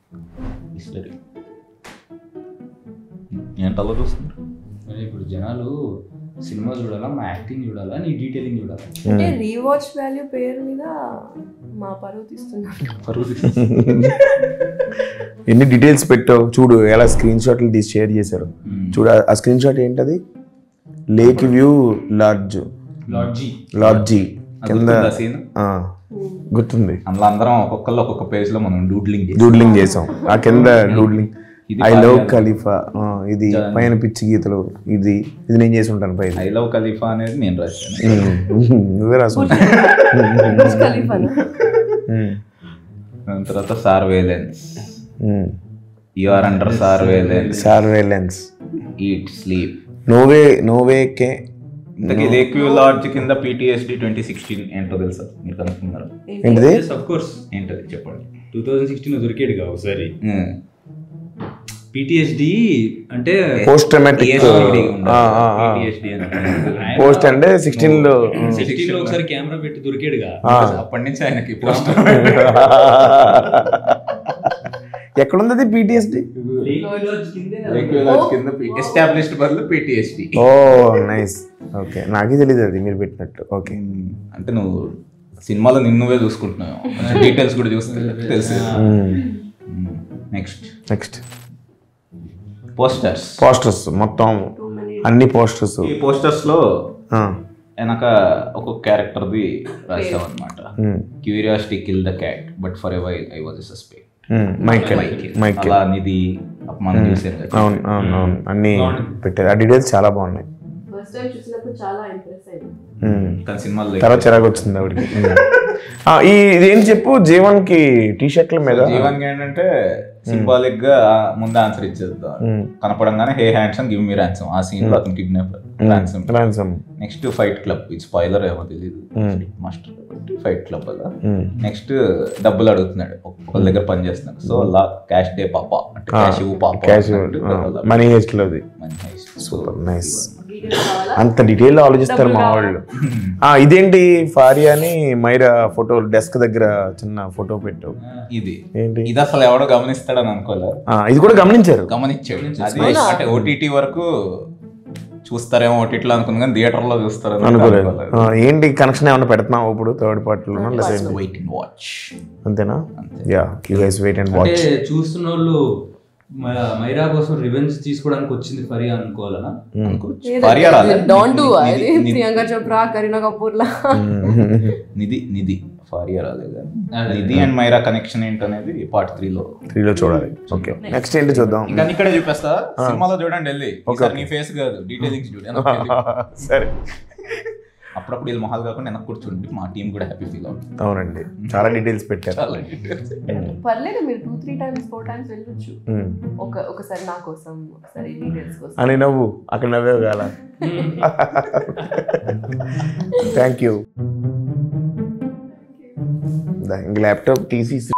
బిస్లరీ ఏంటలా చూస్తున్నారు మరి ఇప్పుడు జనాలు సినిమా చూడాలా మా యాక్టింగ్ చూడాలా నీ డీటెయిలింగ్ చూడాలా అంటే రీవాచ్ వాల్యూ పేరు మీద మా పరువు తీస్తున్నారు పరుగు తీస్తుంది. ఎన్ని డీటెయిల్స్ పెట్టావు చూడు ఎలా స్క్రీన్ షాట్లు తీసి షేర్ చేశారు చూడు ఆ- ఆ స్క్రీన్ షాట్ ఏంటది లేక్ వ్యూ లాడ్జ్ లార్డ్ జీ లాడ్జీ కింద గుర్తుందా scene? ఆ, గుర్తుంది అందులో అందరం ఒక్కొక్కళ్ళు ఒక్కొక్క పేజ్ లో మనం డూడ్లింగ్ డూడ్లింగ్ చేసాం ఆ కింద డూడ్లింగ్ ఇది ఐ లవ్ బాగా- ఖలీఫా ఆ, ఇది పైన పిచ్చి గీతలు ఇది ఇది నేను చేసి ఉంటాను పైన ఐ లవ్ ఖలీఫా అనేది నేను రాశాను ఉమ్, నువ్వే రాసు బుర్జ్ ఖలీఫానా దాని తర్వాత surveillance you are under surveillance surveillance eat sleep no way no way కే ఇంతకీ లేక్ వ్యూ లాడ్జ్ కింద పిటిఎస్డి ట్వంటీ సిక్స్టీన్ ఏంటో తెలుసా మీరు కనుక్కున్నారు ఏంటిది ఆఫ్ కోర్స్ ఏంటది చెప్పండి టూ థౌజండ్ సిక్స్టీన్ దొరికాడుగా ఒకసారి ఉమ్. పిటిఎస్డి అంటే పోస్ట్ ట్రమాటిక్ PTSD ఉండాలి. PTSD అని. పోస్ట్ అంటే సిక్స్టీన్ లో సిక్స్టీన్ లో ఒకసారి కెమెరా పెట్టి దొరికాడుగా అప్పటి నుంచి ఆయనకి పోస్ట్ ఎక్కడుంది అది పిటిఎస్డి లేక్ వ్యూ లాడ్జ్ కింద ఎస్టాబ్లిష్డ్ బదులు పిటిఎస్డి ఓ నైస్ ఓకే నాకే తెలియదు అది మీరు పెట్టినట్టు ఓకే అంటే నువ్వు సినిమాలో నిన్ను నువ్వే చూసుకుంటున్నావు డీటెయిల్స్ కూడా చూస్తే తెలుసు నెక్స్ట్ నెక్స్ట్ పోస్టర్స్ పోస్టర్స్ మొత్తం అన్ని పోస్టర్స్ ఈ పోస్టర్స్ లో వెనక ఒక్కొక్క క్యారెక్టర్ది రాసాం అనమాట curiosity kill the cat but for ever I was suspect Michael Michael అలా నిధి మనం చూసారు కదా అవును అవును అవును అన్ని పెట్టారు ఆ డీటెయిల్స్ చాలా బాగున్నాయి ఫస్ట్ టైం చూసినప్పుడు చాలా ఇంప్రెస్ అయింది మ్మ్. కానీ సినిమాలో తర్వాత చిరాకు వచ్చింది ఆవిడకి మ్మ్. ఆ, ఈ ఇదేం చెప్పు జీవన్ కి టీ షర్ట్ల మీద జీవన్ ఏంటంటే సింబాలిక్ గా ముందు ఆన్సర్ ఇచ్చేద్దాం మ్మ్. కనపడంగానే hey handsome give me ransom ఆ సీన్ లో అతను kidnap ransom ransom next fight club ఇది స్పాయిలర్ ఏమో తెలియదు మాస్టర్ కాబట్టి ఫైట్ క్లబ్ అలా నెక్స్ట్ డబ్బులు అడుగుతున్నాడు ఒకళ్ళ దగ్గర పని చేస్తున్నాడు సో అలా క్యాష్ డే పాప అంటే క్యాష్ ఇవ్వు పాప క్యాష్ అన్నట్టు అలా మనీ హెస్ట్ లోది మంచి nice. సూపర్ నైస్ డీటెయిల్స్ కావాలా అంత డీటెయిల్ ఆలోచిస్తారు మా వాళ్ళు ఆ, ఇదేంటి ఫారియా అని మైరా ఫోటో డెస్క్ దగ్గర చిన్న ఫోటో పెట్టావు ఇది ఏంటి ఇది అసలు ఎవడో గమనిస్తాడని అనుకోలే ఆ, ఇది కూడా గమనించారు గమనించాడు అది అంటే ఓటీటీ వరకు చూస్తారేమో ఓటీటీలో అనుకున్నా కానీ థియేటర్ లో చూస్తారని అనుకోలేదు ఆ, ఏంటి కనెక్షన్ ఏమైనా పెడుతున్నావు ఇప్పుడు థర్డ్ పార్టీలో లేదా వెయిట్ అండ్ వాచ్ అంతేనా yeah you guys wait and watch అంటే చూస్తున్న వాళ్ళు మ- మైరా కోసం రివెంజ్ తీసుకోవడానికి వచ్చింది ఫరియా అనుకోవాలనా భార్య రాలే డోంట్ డూ అది నిధి- నిధి- ప్రియాంక చోప్రా కరీనా కపూర్ లా నిధి నిధి ఫారియా రాలేదు కానీ నిధి అండ్ మైరా కనెక్షన్ ఏంటనేది పార్ట్ త్రీ లో త్రీలో చూడాలి ఓకే నెక్స్ట్ ఏంటి చూద్దాం ఇంకా ఇక్కడే చూపిస్తా సినిమాలో చూడండి వెళ్ళి ఒకసారి నీ ఫేస్ కాదు డీటెయిలింగ్స్ చూడు వెనక్కి వెళ్ళి. సరే అప్పుడప్పుడు వీళ్ళు మొహాలు కాకుండా వెనక్కి కూర్చోండి మా టీం కూడా హ్యాపీ ఫీల్ అవుతుంది అవునండి చాలా డీటెయిల్స్ పెట్టారు చాలా details. పర్లేదు మీరు two three times four times వెళ్ళొచ్చు మ్మ్. ఒక ఒకసారి నా కోసం ఒకసారి డీటెయిల్స్ కోసం అని నవ్వు అక్కడ నవ్వేవు కాల థ్యాంక్ యూ ఇంక ల్యాప్టాప్ తీసి